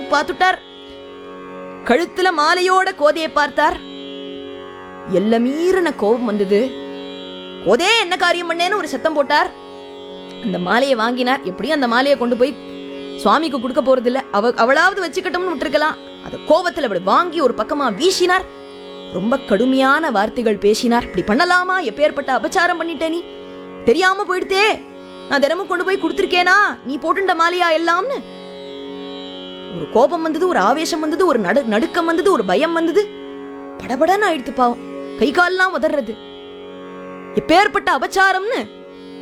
பார்த்துட்டார் கழுத்துல மாலையோட கோதையை பார்த்தார் எல்ல மீறின கோபம் வந்தது கோதே என்ன காரியம் பண்ணேன்னு ஒரு சத்தம் போட்டார் அந்த மாலையை வாங்கினார் எப்படியும் அந்த மாலையை கொண்டு போய் சுவாமிக்கு கொடுக்க போறது இல்ல அவ அவளாவது வச்சுக்கட்டும்னு விட்டுருக்கலாம் அத கோபத்துல அப்படி வாங்கி ஒரு பக்கமா வீசினார் ரொம்ப கடுமையான வார்த்தைகள் பேசினார் இப்படி பண்ணலாமா எப்பேற்பட்ட அபச்சாரம் பண்ணிட்ட நீ தெரியாம போயிடுதே நான் தினமும் கொண்டு போய் கொடுத்துருக்கேனா நீ போட்டுண்ட மாலையா எல்லாம்னு ஒரு கோபம் வந்தது ஒரு ஆவேசம் வந்தது ஒரு நடு நடுக்கம் வந்தது ஒரு பயம் வந்தது படபடன்னு ஆயிடுத்து பாவம் கை கால்லாம் உதறது எப்பேற்பட்ட அபச்சாரம்னு